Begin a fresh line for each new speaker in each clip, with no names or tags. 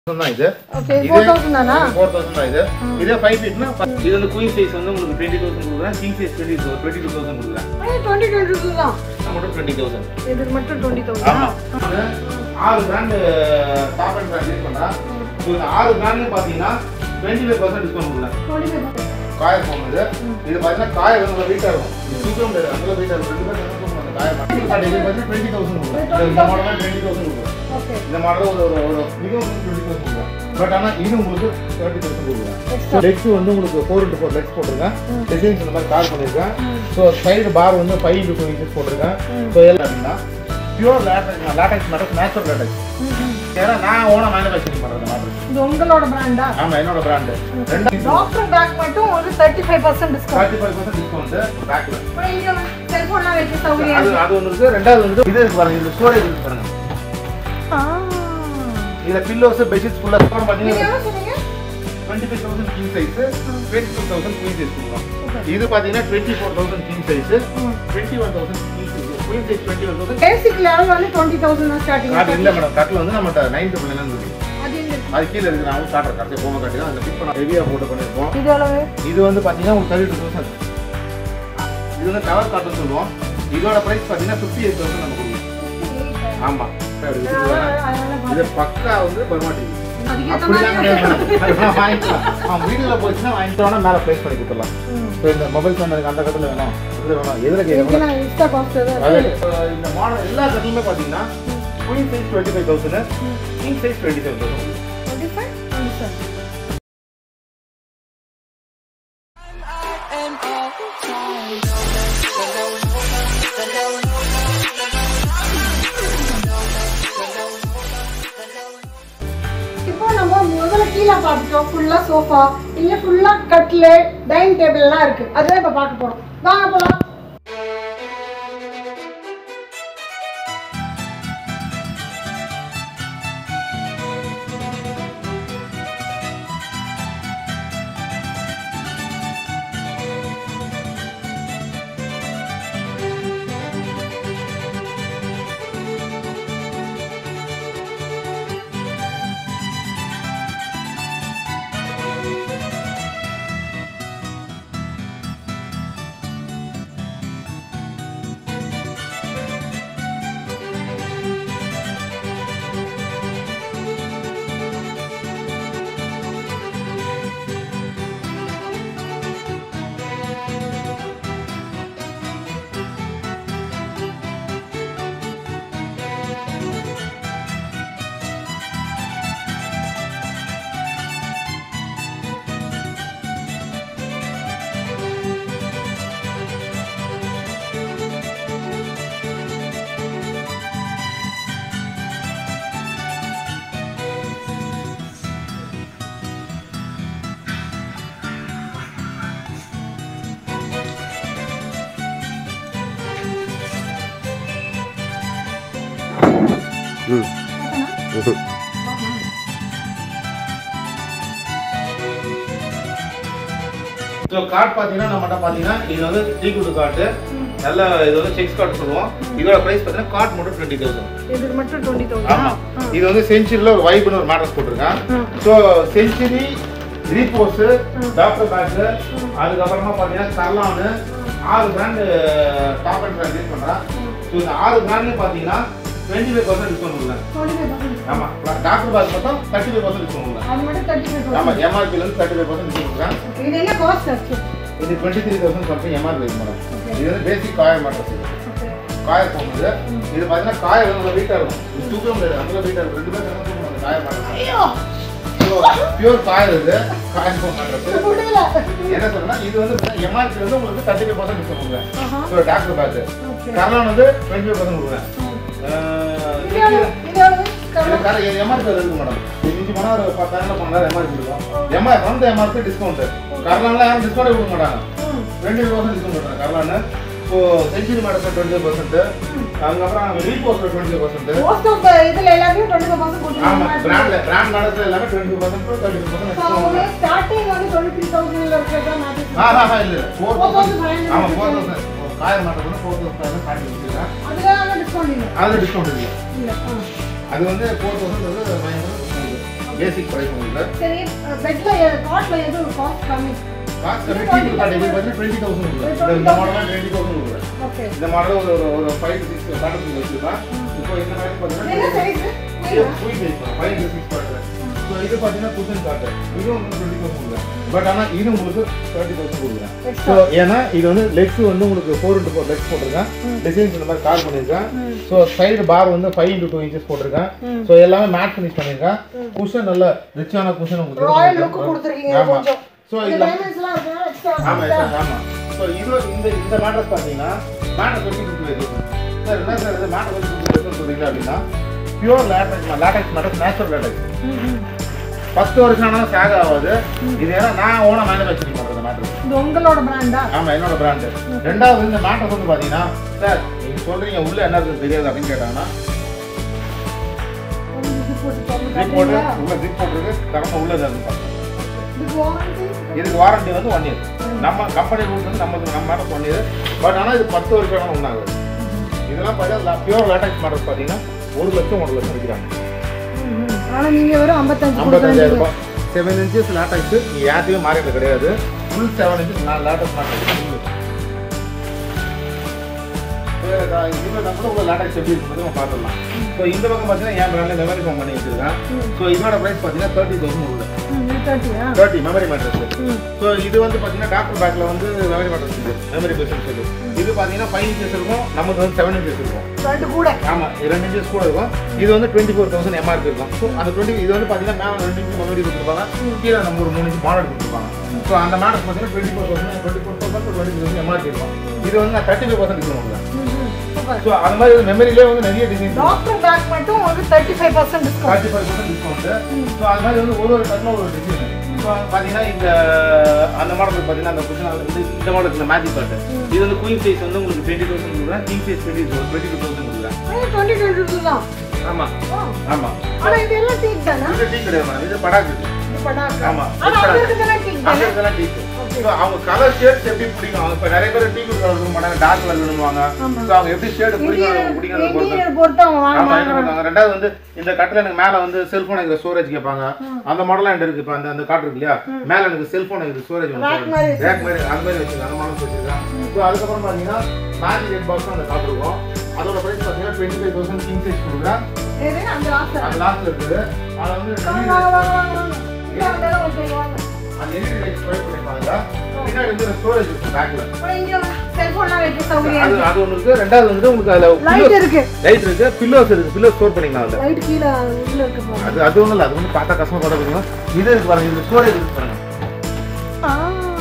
தான் இது
okay four thousand தானா
ஃபோர் தௌசண்ட் தான் இது இதே ஃபைவ் ஃபீட்னா இது வந்து குயின் சைஸ் வந்து உங்களுக்கு டுவெண்ட்டி தௌசண்ட் கொடுக்குறேன் king size twenty twenty two thousand கொடுக்குறேன்
டுவெண்ட்டி டுவெண்ட்டி டூ தான்
மட்டும் டுவெண்ட்டி தௌசண்ட்
இதுக்கு மட்டும் டுவெண்ட்டி
ஆமா
தௌசண்ட்
இது ஆறு brand top and brand use பண்றேன் ஸோ இந்த ஆறு பிராண்ட்லையும் பார்த்தீங்கன்னா டுவெண்ட்டி ஃபைவ் பர்சன்ட் டிஸ்கவுண்ட் கொடுக்குறேன் காயர் ஃபோன் இது இது பார்த்தீங்கன்னா காயர் வந்து வீட்டாக இருக்கும் இது சூப்பர் முடியாது அங்கே வீட்டாக இருக்கும் ரெண்டு பேரும் அந்த காயர் கார்டு இது பார்த்தீங்கன்னா டுவெண்ட்டி தௌசண்ட் கொடுக்குறேன் இந்த மாடலாம் டுவெண்ட்டி தௌசண்ட் கொடுக்குறேன்
ஓகே
இந்த மாடல் ஒரு ஒரு ஒரு மிகவும் டுவெண்ட்டி தௌசண்ட் கொடுக்குறேன் பட் ஆனால் இது உங்களுக்கு தேர்ட்டி தௌசண்ட் கொடுக்குறேன் லெக்ஸ் வந்து உங்களுக்கு ஃபோர் இன்ட்டு ஃபோர் லெக்ஸ் போட்டிருக்கேன் டிசைன்ஸ் இந்த மாதிரி கார் பண்ணியிருக்கேன் ஸோ சைடு பார் வந்து ஃபைவ் இன்ட்டு டூ இன்ச்சஸ் போட்டிருக்கேன் ஸோ எல்லாம் அப்படின்னா pure latex latex matter natural latex ஏன்னா நான் ஓனாக மேனுஃபேக்சரிங் பண்ணுறேன் மாடல்
இது உங்களோட பிராண்டா
ஆமாம் என்னோட பிராண்டு ரெண்டாயிரத்தி
டாக்டர் பேக் மட்டும் ஒரு thirty five percent discount
thirty five percent discount பேக்கில்
அப்புறம் இங்க செல்போன்லாம் வைக்க சௌகரியம்
அது அது ஒன்று இருக்குது ரெண்டாவது வந்து இது இருக்கு பாருங்க இது ஸ்டோரேஜ் இருக்கு பாருங்க
ஆ.
இதில் பில்லோஸ் பெட்ஷீட்ஸ் ஃபுல்லாக
நீங்க
பார்த்தீங்கன்னா
எவ்வளவு சொன்னீங்க
twenty five thousand king size twenty two thousand queen size கொடுக்கலாம்
Super.
இது பார்த்தீங்கன்னா twenty four thousand king size
ம்.
Twenty one thousand king size queen size twenty one thousand
basic level வந்து டுவெண்ட்டி தௌசண்ட் தான் ஸ்டார்டிங்
காட்டு இல்லை madam கட்டில் வந்து நம்மகிட்ட நைன் டபுள் நைன் இருக்கு
அது எங்க இருக்கு?
அது கீழே இருக்கு நான் காட்டுறேன் கடைசி போக காட்டி தான் அந்த ஃபிட் பண்ண ஹெவியாக போட்டு பண்ணியிருக்கோம்
இது எவ்வளவு
இது வந்து பார்த்தீங்கன்னா உங்களுக்கு தேர்ட்டி டூ தௌசண்ட் இது வந்து கவர் காட்டன் சொல்லுவோம் இதோட ப்ரைஸ் பார்த்தீங்கன்னா ஃபிஃப்டி எயிட் தௌசண்ட் நம்ம கொடுக்குறோம் ஆமாம் இது பக்கா வந்து பர்மாட்டி
அதுக்கேத்த
அப்படிலாம்
மாதிரி
கிடையாது madam. நான் வாங்கிக்கலாம் அவன் வீடியோல போச்சுன்னா வாங்கிட்டோம்னா மேலே ப்ரைஸ் பண்ணி கொடுத்துடலாம்
ம்.
ஸோ இந்த மொபைல் ஃபோன் எனக்கு அந்த கட்டில் வேணும் இதில் வேணும் எதில் கேட்கணும்
இதுக்கெல்லாம் extra cost ஏதாவது
அது
இருக்கு?
இப்போ இந்த மாடல் எல்லா கட்டிலுமே பார்த்தீங்கன்னா queen size twenty five thousand king size twenty seven thousand
25? 27. இப்போ நம்ம முதல்ல கீழே பார்த்துட்டோம் ஃபுல்லா சோஃபா இங்க ஃபுல்லா கட்லு டைனிங் டேபிள் எல்லாம் இருக்கு அதுதான் இப்ப பார்க்க போறோம் வாங்க போலாம்
ஸோ கார்டு பார்த்தீங்கன்னா நம்மகிட்ட பார்த்தீங்கன்னா இது வந்து டீ குட்டு கார்டு நல்ல இது வந்து செக்ஸ் கார்டு சொல்லுவோம் இதோட ப்ரைஸ் பார்த்தீங்கன்னா கார்டு மட்டும் டுவெண்ட்டி தௌசண்ட்
இதுக்கு மட்டும் டுவெண்ட்டி
ஆமா
தௌசண்ட்
இது வந்து செஞ்சுரியில் ஒரு வைப்னு ஒரு மேட்ரஸ் போட்டிருக்கேன்
ம்.
So century repose doctor back அதுக்கப்புறமா பார்த்தீங்கன்னா கர்லானு ஆறு brand top and brand use பண்ணுறேன் ஸோ இந்த ஆறு பிராண்ட்லையும் பார்த்தீங்கன்னா டுவெண்ட்டி ஃபைவ் பர்சன்ட் டிஸ்கவுண்ட் கொடுக்குறேன்
டுவெண்ட்டி ஃபைவ் பர்சன்ட்
ஆமாம் டாக்டர் பேக் மட்டும் தேர்ட்டி ஃபைவ் பர்சன்ட் டிஸ்கவுண்ட் கொடுக்குறேன்
அது மட்டும் தேர்ட்டி ஃபைவ்
ஆமாம் எம்ஆர்பிலேருந்து தேர்ட்டி ஃபைவ் பர்சன்ட் டிஸ்கவுண்ட் கொடுக்குறேன்
இது என்ன காஸ்ட் ஆச்சு
இது twenty three thousand something MRP madam
Okay.
இது வந்து பேசிக் காயர் மேட்ரஸ் இது
ஓகே
காயர் போகுது இது பார்த்தீங்கன்னா காயர் வந்து வீட்டாக இருக்கும் இது தூக்க முடியாது அந்த வீட்டாக இருக்கும் ரெண்டு பேரும் சேர்ந்து தூக்க முடியாது காயர் மேட்ரஸ்
ஐயோ
பியூர் காயர் இது காயர் போன் மேட்ரஸ்
முடியல
என்ன சொல்றேன்னா இது வந்து எம்ஆர்பி வந்து உங்களுக்கு தேர்ட்டி ஃபைவ் பர்சன்ட் டிஸ்கவுண்ட் கொடுக்குறேன்
ஆஹா
ஒரு டாக்டர் பேக்கு
ஓகே
கர்லான் வந்து டுவெண்ட்டி ஃபைவ் பர்சன்ட் கொடுக்குறேன்
இது எவ்வளவு? இது எவ்வளவு? கரண்ட்
எம்ஆர்பி இருக்கு மேடம் மிஞ்சி போனால் ஒரு பத்தாயிரம் பன்னெண்டாயிரம் எம்ஆர்பி இருக்கும் எம்ஆர் வந்து எம்ஆர்பி டிஸ்கவுண்ட் கர்லான்லாம் யாரும் டிஸ்கவுண்ட் கொடுக்க மாட்டாங்க
ம்.
டுவெண்ட்டி பர்சன்ட் டிஸ்கவுண்ட் பண்ணுறாங்க கர்லான்னு இப்போ செஞ்சுரி மேடத்தில் டுவெண்ட்டி பர்சன்ட் அதுக்கப்புறம் ரீபோஸ்ட்டில் twenty percent
Most of the இதுல எல்லாத்தையும் 25%
ஆமாம்
கொடுத்துருக்காங்க.
பிராண்ட்ல பிராண்ட் மேடத்தில் எல்லாமே twenty percent thirty percent
So, அவங்க starting வந்து 23,000 ல இருக்கிறதா மாத்தி
ஆ ஆ ஆ இல்லை ஃபோர் தௌசண்ட்
4,500
ஆமாம் ஃபோர் தௌசண்ட் காயர் மாட்டை வந்து ஃபோர் தௌசண்ட் ஸ்டார்டிங் வச்சுருக்கேன்
அதுல ஆனா discount இல்ல.
அதில் டிஸ்கவுண்ட் இல்லை
இல்ல. ஆ.
அது வந்து ஃபோர் தௌசண்ட் வந்து மைனஸ் பேசிக் ப்ரைஸ் உங்களுக்கு
சரி பெட்ல காட்ல எது காஸ்ட் கம்மி
காஸ்ட் கம்மி டீ கார்டு இது வந்து டுவெண்ட்டி தௌசண்ட் உங்களுக்கு இந்த மாடலாம் டுவெண்ட்டி தௌசண்ட் உங்களுக்கு
ஓகே
இந்த மாடல் ஒரு ஒரு ஒரு ஃபைவ் டு சிக்ஸ் கார்டு வச்சுருக்கா இப்போ இந்த மாதிரி
என்ன
பார்த்தீங்கன்னா
size
full size five to six கார்டு ஸோ இது பார்த்தீங்கன்னா குஷன் கார்டு இதுவும் வந்து டுவெண்ட்டி தௌசண்ட் கொடுக்குறேன் பட் ஆனால் இது உங்களுக்கு தேர்ட்டி தௌசண்ட் கொடுக்குறேன் ஸோ ஏன்னா இது வந்து லெக்ஸ் வந்து உங்களுக்கு ஃபோர் இன்ட்டு ஃபோர் லெக்ஸ் போட்டிருக்கேன் டிசைன்ஸ் இந்த மாதிரி கார் பண்ணியிருக்கேன் ஸோ சைடு பார் வந்து ஃபைவ் இன்ட்டு டூ இன்ச்சஸ் போட்டிருக்கேன் ஸோ எல்லாமே மேட் ஃபினிஷ் பண்ணியிருக்கேன் குஷன் நல்ல ரிச்சான குஷன் உங்களுக்கு
ராயல் லுக் கொடுத்துருக்கீங்க
ஆமா
கொஞ்சம்
ஸோ
இந்த
இதில்
டைமண்ட்ஸ்லாம் இருக்கனால எக்ஸ்ட்ரா
ஆமா சார் ஆமா ஸோ இது இந்த இந்த மேட்ரஸ் பார்த்தீங்கன்னா மேட்ரஸ் வச்சு கொடுத்து சார் என்ன சார் இது மேட்ரஸ் வச்சு கொடுத்து சொல்றீங்க அப்படின்னா pure latex latex mattress natural latex பத்து வருஷம் ஆனால் சேக் ஆகாது இது ஏன்னா நான் ஓன மேனுஃபேக்சரிங் பண்ணுறது மேட்ரஸ்
இது உங்களோட பிராண்டா
ஆமா என்னோட பிராண்டு ரெண்டாவது இந்த மேட்ரஸ் வந்து பார்த்தீங்கன்னா சார் நீங்க சொல்றீங்க உள்ள என்ன இருக்குன்னு தெரியாது அப்படின்னு கேட்டாங்கன்னா ஜிப் போட்டு உள்ள ஜிப் போட்டுருக்கு கரெக்டாக உள்ள இருக்கு
இதுக்கு வாரண்டி
இதுக்கு வாரண்டி வந்து ஒன் இயர் நம்ம கம்பெனி ரூல்ஸ் வந்து நம்ம நம்ம மேடம் ஒன் இயர் பட் ஆனால் இது பத்து வருஷம் வேணும் ஒன்றாகுது இதெல்லாம் பார்த்தா பியூர் லேட்டக்ஸ் மாடல் பார்த்தீங்கன்னா ஒரு லட்சம் ஒன்றரை லட்சம் விற்கிறாங்க
ஆனா நீங்க வெறும் 55
ஐம்பத்தஞ்சாயிரம்
கொடுக்குறீங்க
ரூபாய் செவன் இன்ச்சஸ் லேட்டக்ஸ் நீங்கள் யார்ட்டையும் மாறியது கிடையாது ஃபுல் செவன் இன்ச்சஸ் நான் லேட்டக்ஸ் மாட்டேன் இதில் நம்ம உள்ள லேட்டக்ஸ் எப்படி இருக்குறது நம்ம பார்த்துடலாம் ஸோ இந்த பக்கம் பார்த்தீங்கன்னா என் பிராண்டில் மெமரி ஃபோன் பண்ணி வச்சிருக்கேன் ஸோ இதோட ப்ரைஸ் பார்த்தீங்கன்னா தேர்ட்டி தௌசண்ட் உள்ள
ம், இது 30 ஆ?
தேர்ட்டி மெமரி மேட்ரஸ்
ம்.
ஸோ இது வந்து பார்த்தீங்கன்னா டாக்டர் பேக்கில் வந்து மெமரி மேட்ரஸ் இது மெமரி பெர்சன்ஸ் இது இது பார்த்தீங்கன்னா ஃபைவ் இன்ச்சஸ் இருக்கும் நமக்கு வந்து செவன் இன்ச்சஸ் இருக்கும்
ரெண்டு கூட
ஆமாம் ரெண்டு இன்ச்சஸ் கூட இருக்கும் இது வந்து டுவெண்ட்டி ஃபோர் தௌசண்ட் எம்ஆர்பி இருக்கும் ஸோ அந்த டுவெண்ட்டி இது வந்து பார்த்தீங்கன்னா மேலே ரெண்டு இன்ச்சு மெமரி கொடுத்துருப்பாங்க கீழே நம்ம ஒரு மூணு இன்ச்சு மாடல் கொடுத்துருப்பாங்க ஸோ அந்த மேட்ரஸ் பார்த்தீங்கன்னா twenty four thousand twenty four thousand twenty thousand MRP இருக்கும் இது வந்து நான் தேர்ட்டி ஃபைவ் பர்சன்ட் டிஸ்கவுண்ட் கொடுக்குறேன்
ம், ம். சூப்பர்
ஸோ அது மாதிரி மெமரிலே வந்து நிறைய டிசைன்ஸ்
டாக்டர் பேக் மட்டும் உங்களுக்கு 35% discount
forty five percent discount so அது மாதிரி வந்து ஒரு ஒரு டர்னில் ஒரு டிசைன் ஸோ பார்த்தீங்கன்னா இந்த அந்த மாடலுக்கு பார்த்தீங்கன்னா அந்த குஷன் வந்து இந்த மாடலுக்கு இந்த மேஜிக் பாட்டு இது வந்து குயின் சைஸ் வந்து உங்களுக்கு டுவெண்ட்டி தௌசண்ட் கொடுக்குறேன் king size twenty twenty two thousand கொடுக்குறேன்
டுவெண்ட்டி டுவெண்ட்டி டூ தான்
ஆமாம்
ஆ.
ஆமாம்
ஆனா இது எல்லாம் டீக் தானே
இது டீ கிடையாது மேடம் இது படாக்கு இது.
இது படாக்கு
ஆமா.
ஆனா அங்க இருக்கிறதெல்லாம் டீக்
அங்கே
தானே
இதெல்லாம் டீ ஸோ அவங்க கலர் ஷேட்ஸ் எப்படி பிடிக்கும் அவங்க இப்போ நிறைய பேர் டீ கலர் விரும்ப மாட்டாங்க டார்க் கலர் விரும்புவாங்க
ஆமா.
ஸோ அவங்க எப்படி ஷேடு பிடிக்கும் பிடிக்கிறத பொறுத்து
இன்டீரியர் பொறுத்து அவங்க வாங்க
ஆமா, என்ன
வாங்குறாங்க
பண்ணுவாங்க? ரெண்டாவது வந்து இந்த கட்டில் எனக்கு மேல வந்து செல்போன் எனக்கு ஸ்டோரேஜ் கேட்பாங்க அந்த மாடலாம் என்கிட்ட இருக்கு இப்போ அந்த அந்த காட்டு இருக்கு இல்லையா மேல எனக்கு செல்போன் எனக்கு ஸ்டோரேஜ்
Rack மாதிரி
ரேக் மாதிரி அந்த மாதிரி வச்சிருக்கேன் அந்த மாடல் வச்சிருக்கேன் ஸோ அதுக்கப்புறம் பார்த்தீங்கன்னா மேஜிக் ரெட் பாக்ஸ் அந்த காட்டு இருக்கும் அதோட பிரைஸ் பார்த்தீங்கன்னா twenty five thousand king size கொடுக்குறேன்
எது அந்த ஆசை
அது லாஸ்ட்ல இருக்குது அது வந்து
வாங்க வாங்க வாங்க வாங்க வாங்க இங்க வந்தாலும் ஓகே வாங்க
அது எல்இடி லைட் ஸ்ப்ரே பண்ணிருப்பாங்க பின்னாடி வந்து ஸ்டோரேஜ் இருக்கு பேக்ல
அப்புறம் இங்க செல்போன்லாம் வைக்க சௌகரியம்
அது அது ஒன்று இருக்கு ரெண்டாவது வந்து உங்களுக்கு அதுல
லைட் இருக்கு
லைட் இருக்கு பில்லோஸ் இருக்கு பில்லோ ஸ்டோர் பண்ணிக்கலாம் அதுல
லைட் கீழே உள்ள இருக்கு பாருங்க
அது அது ஒன்றும் இல்லை அது வந்து பார்த்தா கஷ்டமா பார்த்தா பாருங்க இது இருக்கு பாருங்க இது ஸ்டோரேஜ் இருக்கு பாருங்க
ஆ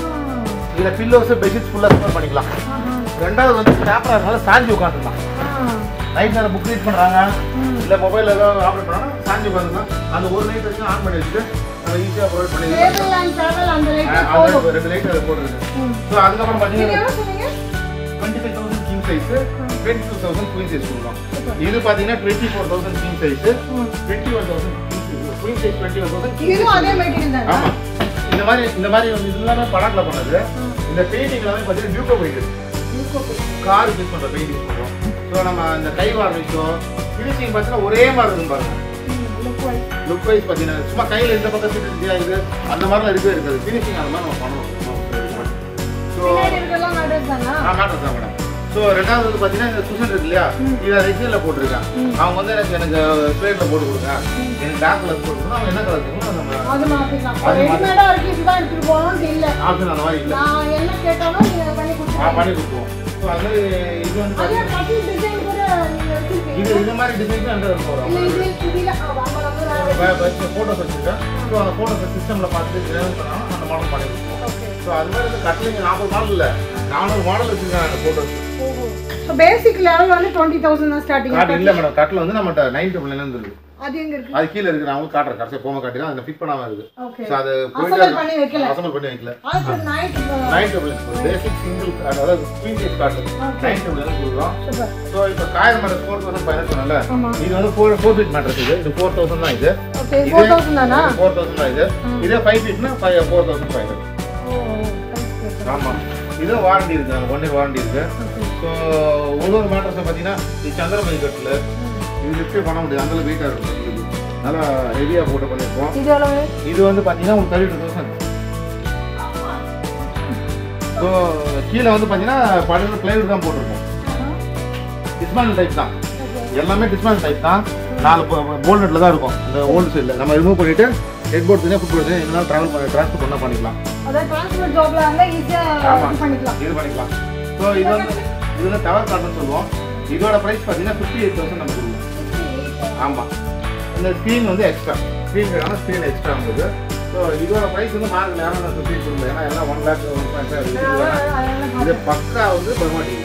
இதுல பில்லோஸ் பெட்ஷீட் ஃபுல்லா ஸ்டோர் பண்ணிக்கலாம்
ஆஹா.
ரெண்டாவது வந்து பேப்பரா இருந்தாலும் சாஞ்சி உட்காந்துக்கலாம்
ஆ.
நைட் நேரம் புக் ரீட் பண்றாங்க
ம்.
இல்ல மொபைல் ஏதாவது ஆப்ரேட் பண்ணாலும் சாஞ்சி உட்காந்துக்கலாம் அந்த ஒரு லைட் வச்சு ஆன் பண்ணி வச்சுட்டு அதை ஈஸியாக ப்ரொவைட் பண்ணி
Table and table அந்த லைட்
ஆ,
போதும்
அது ரெண்டு லைட் அதை போட்டுருக்கு
ம்.
ஸோ அதுக்கப்புறம்
நீங்க
பார்த்தீங்கன்னா
எவ்வளவு சொன்னீங்க
twenty five thousand king size twenty two thousand queen size கொடுக்கலாம் இது பார்த்தீங்கன்னா twenty four thousand king size
ம்.
Twenty one thousand queen size twenty one thousand
இதுவும் அதே மெட்டீரியல் தானே
ஆமா இந்த மாதிரி இந்த மாதிரி வந்து இது எல்லாமே படாட்டில் பண்ணது இந்த பெயிண்டிங் எல்லாமே பார்த்தீங்கன்னா டியூக்கோ போயிட்டு கார் யூஸ் பண்ணுற பெயிண்டிங் பண்ணுறோம் ஸோ நம்ம இந்த கை வார்னிஷோ ஃபினிஷிங் பார்த்தீங்கன்னா ஒரே மாதிரி இருக்கும் பாருங்க லுக் வைஸ் பார்த்தீங்கன்னா சும்மா கையில் இந்த பக்கம் சீட்டு இருந்துச்சா இது அந்த மாதிரிலாம் இருக்கவே இருக்காது ஃபினிஷிங் அந்த மாதிரி நம்ம பண்ணணும் ஸோ
பின்னாடி இருக்கலாம் நடுறது தானா
நான் மாட்டேன் தான் மேடம் ஸோ ரெண்டாவது வந்து பார்த்தீங்கன்னா இந்த குஷன் இருக்கு இல்லையா இதை ரெசினில் போட்டிருக்கேன் அவங்க வந்து எனக்கு எனக்கு ஸ்லேட்டில் போட்டு கொடுங்க எனக்கு டார்க் கலர் போட்டு கொடுங்க அவங்க என்ன கலர் இருக்கணும் நம்ம
அது மாத்திக்கலாம்
அது மாத்தி-
ரெடிமேடா இருக்கு இதுதான் எடுத்துட்டு போகணும்னு இல்ல
ஆப்ஷன் அந்த மாதிரி இல்லை
நான் என்ன கேட்டாலும் நீங்க பண்ணி
ஆ
கொடுத்துருங்க
பண்ணி கொடுத்துருவோம் ஸோ அது மாதிரி இது வந்து
அதே
பார்த்தீங்கன்னா
கட்டில் டிசைன் கூட நீங்க வச்சிருக்கீங்க
இது இது மாதிரி டிசைன்ஸ் அந்த இருக்கும்
இல்ல இது இதுல ஆ, வாங்க, வாங்க, வாங்க.
ஃபோட்டோஸ் வச்சுருக்கேன் ஸோ அந்த ஃபோட்டோஸ் சிஸ்டமில் பார்த்துட்டு டிசைன் பண்ணாலும் அந்த மாடல் பண்ணி கொடுப்போம்
Okay.
ஸோ அது மாதிரி வந்து கட்டிலிங்க நாற்பது மாடல் இல்லை நானூறு மாடல் வச்சுருக்கேன் அந்த ஃபோட்டோஸ்
ஓஹோ. So basic level வந்து 20,000 தான் starting.
காட்டு இல்லை மேடம் கட்டில் வந்து நம்மகிட்ட நைன் டபுள் நைன் இருக்கு
அது எங்க இருக்கு?
அது கீழே இருக்கு நான் உங்களுக்கு காட்டுறேன் கடைசியாக போக காட்டி தான் அதில் ஃபிட் பண்ணாம இருக்கு
Okay.
ஸோ அது
Assemble பண்ணி வைக்கல.
அசம்பிள் பண்ணி வைக்கல
அதுக்கு night, uh,
nine double basic single அதாவது ஸ்க்ரீன் சைஸ் காட்டு
Okay.
நைன் டபுள் கொடுக்குறோம்
super.
ஸோ இப்போ coir mattress four thousand five சொன்னல
ஆமா.
இது வந்து ஃபோர் ஃபோர் ஃபீட் மேட்ரஸ் இது இது ஃபோர் தௌசண்ட் தான் இது
Okay, 4,000 தானா?
ஃபோர் தௌசண்ட் தான் இது இதே ஃபைவ் ஃபீட்னா five four thousand five hundred
ஓ, thanks, sir.
ஆமாம் இதுவும் வாரண்டி இருக்கு ஒன் இயர் வாரண்டி இருக்கு
Okay.
ஸோ ஒரு ஒரு மேட்ரஸை பார்த்தீங்கன்னா இது சந்திரமதி கட்டில்
ம்.
இது லிஃப்டே பண்ண முடியாது அந்த வெயிட்டாக இருக்கும் இது நல்லா ஹெவியாக போட்டு பண்ணியிருக்கோம்
இது எவ்வளவு
இது வந்து பார்த்தீங்கன்னா உங்களுக்கு தேர்ட்டி டூ தௌசண்ட் ஸோ கீழே வந்து பார்த்தீங்கன்னா பழைய பிளைவுட் தான் போட்டிருக்கோம் டிஸ்மாண்டில் டைப் தான் எல்லாமே டிஸ்மாண்டில் டைப் தான் நாலு போல் நெட்டில் தான் இருக்கும் இந்த ஓல்டு சைடில் நம்ம ரிமூவ் பண்ணிவிட்டு ஹெட் போர்ட் தனியாக ஃபுட் போர்ட் எங்களால் ட்ராவல் பண்ணி ட்ரான்ஸ்ஃபர் பண்ணால் பண்ணிக்கலாம்
அதாவது டிரான்ஸ்போர்ட் ஜாப்ல இருந்தா ஈஸியா
ஆமா.
இது பண்ணிக்கலாம்
இது பண்ணிக்கலாம் ஸோ இது வந்து இது வந்து டவர் கார்டுன்னு சொல்லுவோம் இதோட ப்ரைஸ் பார்த்தீங்கன்னா ஃபிஃப்டி எயிட் தௌசண்ட் நம்ம கொடுக்குறோம் ஆமாம் இந்த ஸ்க்ரீன் வந்து எக்ஸ்ட்ரா ஸ்க்ரீன் ஆனால் ஸ்க்ரீன் எக்ஸ்ட்ரா உங்களுக்கு ஸோ இதோட ப்ரைஸ் வந்து மார்க் நேரம் நான் ஃபிஃப்டி கொடுக்கல ஏன்னா எல்லாம் one lakh one point five இது பக்கா வந்து பர்மா டிவி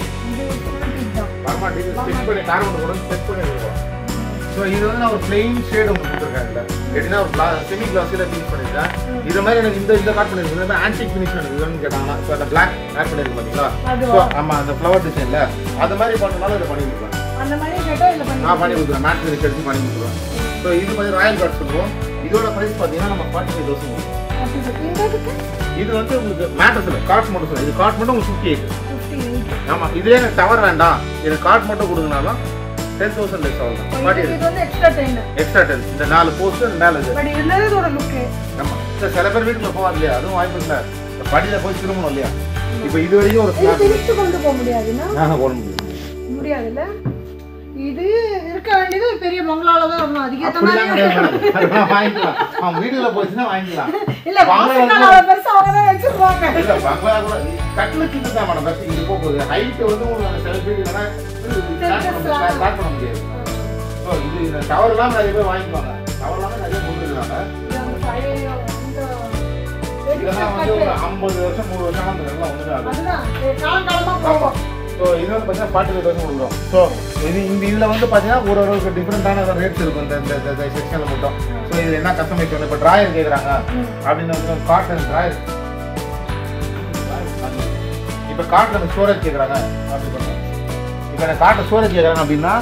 பர்மா டிவி செக் பண்ணி கார்பன் கூட செக் பண்ணி கொடுக்குறோம் ஸோ இது வந்து நான் ஒரு பிளெயின் ஷேட் உங்களுக்கு கொடுத்துருக்கேன் இதில் எப்படின்னா ஒரு கிளா செமி கிளாஸில் ஃபினிஷ் பண்ணியிருக்கேன் இது மாதிரி எனக்கு இந்த இந்த கார்ட் பண்ணிருக்கு இந்த மாதிரி ஆன்டிக் ஃபினிஷ் எனக்கு வேணும்னு கேட்டாங்கன்னா இப்போ அந்த பிளாக் ஆட் பண்ணியிருக்கு பார்த்தீங்களா
அதுவா?
ஸோ ஆமாம் அந்த ஃப்ளவர் டிசைனில் அது மாதிரி பண்ணனால இதை பண்ணி கொடுக்குறேன்
அந்த மாதிரி கேட்டா இல்ல பண்ணி
நான் பண்ணி கொடுக்குறேன் மேட் ஃபினிஷ் எடுத்து பண்ணி கொடுக்குறேன் ஸோ இது மாதிரி ராயல் கார்ட் சொல்லுவோம் இதோட ப்ரைஸ் பார்த்தீங்கன்னா நம்ம ஃபார்ட்டி ஃபைவ் தௌசண்ட்
இந்த இதுக்கு
இது வந்து உங்களுக்கு மேட்டர்ஸில் கார்ட் மட்டும் சொல்லுங்கள் இது கார்ட் மட்டும் உங்களுக்கு ஃபிஃப்டி எயிட்
ஃபிஃப்டி எயிட்
ஆமாம் இதுலேயே எனக்கு டவர் வேண்டாம் எனக்கு கார்ட் மட்டும் கொடுங்கனாலும் டென் தௌசண்ட் லெஸ் ஆகும் ஃபார்ட்டி
இது வந்து எக்ஸ்ட்ரா டென்
எக்ஸ்ட்ரா டென் இந்த நாலு போஸ்ட் மேலே இது
பட் இருந்தது இதோட லுக்கு
ஆமா இந்த சில பேர் வீட்டுல போவாங்க இல்லையா அதுவும் வாய்ப்பு இல்லை இந்த படியில போய் திரும்பணும் இல்லையா இப்போ இது வரைக்கும் ஒரு
இது பிரிச்சு கொண்டு போக முடியாதுன்னா
நான் போட முடியும்
முடியாதுல்ல இது இருக்க வேண்டியது ஒரு பெரிய பங்களால தான் வரணும் அதுக்கேற்ற
அப்படிலாம்
மாதிரி
கிடையாது madam. அதெல்லாம் வாங்கிக்கலாம் அவன் வீட்டுல போச்சுன்னா வாங்கிக்கலாம்
இல்ல வாசல்ல அவ்வளவு பெருசா அவங்க தான் வச்சிருப்பாங்க
இல்ல பங்களா கூட கட்டில கிட்ட தான் மேடம் பஸ் இங்க போக போகுது ஹைட் வந்து உங்களுக்கு சில பேர் இல்லைன்னா ஸ்டார்ட் பண்ண முடியாது ஸோ இது இந்த டவர் எல்லாம் நிறைய பேர் வாங்கிக்குவாங்க டவர் எல்லாம் நிறைய போட்டுருக்காங்க
இது அந்த பழைய இந்த
இதெல்லாம் வந்து ஒரு ஐம்பது வருஷம் மூணு வருஷம் அந்த எல்லாம் ஒன்று ஆகும்
அதுதான் இது காலங்காலமா போகும்
ஸோ இது வந்து பார்த்தீங்கன்னா ஃபார்ட்டி ஃபைவ் தௌசண்ட் கொடுக்குறோம் ஸோ இது இந்த இதில் வந்து பார்த்தீங்கன்னா ஒரு ஒரு டிஃப்ரெண்ட்டான ரேட்ஸ் இருக்கும் இந்த இந்த இந்த செக்ஷனில் மட்டும் ஸோ இது என்ன கஸ்டமைஸ் பண்ணு இப்போ ட்ராயர் கேட்குறாங்க அப்படின்னு வந்து காட்டன் ட்ராயர் இப்போ காட்டில் ஸ்டோரேஜ் கேட்குறாங்க அப்படி பண்ணுறோம் இப்போ எனக்கு காட்டில் ஸ்டோரேஜ் கேட்குறாங்க அப்படின்னா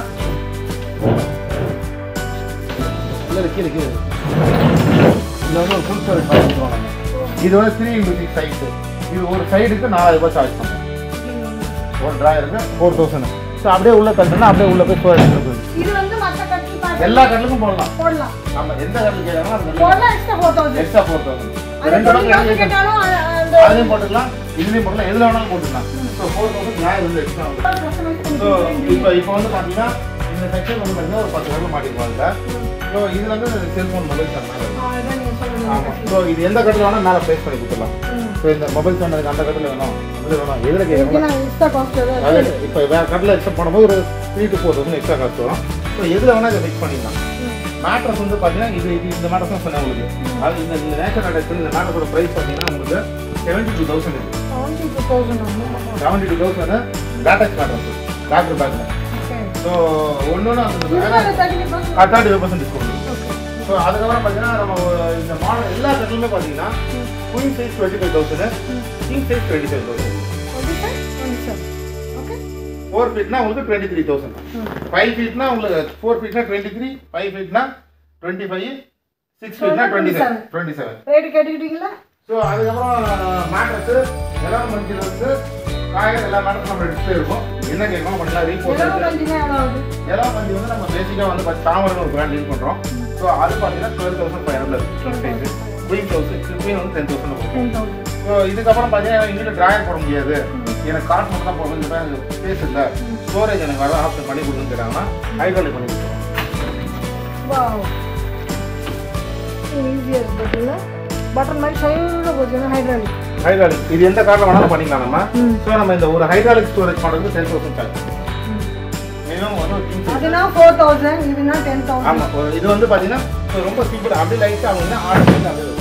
இல்லை கீழே கீழே இதில் வந்து ஒரு ஃபுல் ஸ்டோரேஜ் பண்ணுவாங்க இது வந்து த்ரீ இன்டூ சிக்ஸ் சைஸு இது ஒரு சைடுக்கு நாலாயிரம் ரூபாய் சார்ஜ் பண்ணுறோம் ஒரு ட்ராயருக்கு ஃபோர் தௌசண்ட் ஸோ அப்படியே உள்ள தட்டுனா அப்படியே உள்ள போய் ஸ்டோரேஜ் இருக்குது
இது வந்து மத்த கட்டி பாட்டு
எல்லா கடலுக்கும் போடலாம்
போடலாம்
நம்ம எந்த கடலுக்கு கேட்கறாங்களோ அந்த
போடலாம் extra four thousand
extra four thousand
அது
ரெண்டு
டுவெண்ட்டி
பக்கம்
கேட்டாலும் அ- அந்த
அதுலேயும் போட்டுக்கலாம் இதுலேயும் போட்டுக்கலாம் எதில் வேணாலும் போட்டுக்கலாம் ஸோ ஃபோர் தௌசண்ட் ட்ராயர் வந்து எக்ஸ்ட்ரா
customize பண்ணி
ஸோ இப்போ இப்போ வந்து பார்த்தீங்கன்னா இந்த செக்ஷன் வந்து பார்த்தீங்கன்னா ஒரு பத்து வரலும் மாட்டிருப்பாங்க ஸோ இதில் வந்து செல்ஃபோன் மொபைல் சார் மேலே
ஆ, இதான் நீங்க சொல்றது.
ஆமாம் ஸோ இது எந்த கட்டில் வேணால் மேலே ப்ளேஸ் பண்ணி கொடுத்துடலாம்
ம்.
ஸோ இந்த மொபைல் சொன்னதுக்கு அந்த கட்டில் வேணும் அதில் வேணும் எதில்
இது
கேட்கலாம்
நான் extra cost ஏதாவது
அது இப்போ வேறு கட்டில் எக்ஸ்ட்ரா பண்ணும்போது ஒரு three to four thousand extra cost வரும் ஸோ எதில் வேணால் இதை மிக்ஸ் பண்ணிக்கலாம்
ம்.
மேட்ரஸ் வந்து பார்த்தீங்கன்னா இது இது இந்த மேட்ரஸ் தான் சொன்னேன் உங்களுக்கு அது இந்த இந்த நேச்சர் அடைச்சு இந்த மேட்ரஸோட ப்ரைஸ் பார்த்தீங்கன்னா உங்களுக்கு செவன்ட்டி டூ தௌசண்ட் இருக்குது
72,000 ஆகும்.
Seventy two thousand latest mattress doctor பேக்கில்
Okay.
ஸோ ஒன்று
இதுல
அந்த
அந்த 30%
thirty five percent discount
Okay.
So அதுக்கப்புறம் பார்த்தீங்கன்னா நம்ம ஒரு- இந்த மாடல் எல்லா கட்டிலுமே பார்த்தீங்கன்னா queen size twenty five thousand king size twenty five thousand
25, 27. Okay?
Four ஃபீட்னா உங்களுக்கு டுவெண்ட்டி த்ரீ தௌசண்ட்
ம்.
ஃபைவ் ஃபீட்னா உங்களுக்கு ஃபோர் ஃபீட்னா டுவெண்ட்டி த்ரீ ஃபைவ் ஃபீட்னா டுவெண்ட்டி ஃபைவ் சிக்ஸ் ஃபீட்னா twenty seven twenty seven
Rate கேட்டுக்கிட்டீங்களா?
ஸோ அதுக்கப்புறம் மேட்ரஸ் எல்லாம் மஞ்சள் வந்து காயர் எல்லா மேட்ரஸ் நம்ம டிஸ்பிளே இருக்கும் என்ன கேட்கணும் பண்ணலாம் ரீபோர்ட்
எவ்வளவு பஞ்சுங்க எவ்வளவு ஆகுது?
எல்லாம் மஞ்சள் வந்து நம்ம பேசிக்காக வந்து பார்த்து தாமரை ஒரு பிராண்ட் யூஸ் பண்ணுறோம் ஸோ அது பார்த்தீங்கன்னா twelve thousand five hundred size queen thousand queen வந்து டென் தௌசண்ட் வரும்
10,000.
ஸோ இதுக்கப்புறம் பார்த்தீங்கன்னா எங்கிட்ட ட்ராயர் போட முடியாது எனக்கு கார்ட் மட்டும் தான் போடணும் இந்த எனக்கு ஸ்பேஸ் இல்லை ஸ்டோரேஜ் எனக்கு வர ஆப்ஷன் பண்ணி கொடுன்னு கேட்டாங்கன்னா ஹைட்ராலிக் பண்ணி கொடுத்துருவோம்
Wow. Easier but இல்ல? button மாதிரி side ல போச்சுன்னா hydraulic.
ஹைட்ராலிக் இது எந்த காரில் வேணாலும் பண்ணிக்கலாம் நம்ம
ம்.
ஸோ நம்ம இந்த ஒரு ஹைட்ராலிக் ஸ்டோரேஜ் பண்ணுறதுக்கு டென் தௌசண்ட் சார்ஜ் மினிமம் வந்து ஒரு king size.
அதுனா 4,000, இதுனா 10,000.
ஆமாம் இது வந்து பார்த்தீங்கன்னா so ரொம்ப சிம்பிள் அப்படி லைட்டாக அவங்க ஆர்டர் பண்ணி அப்படியே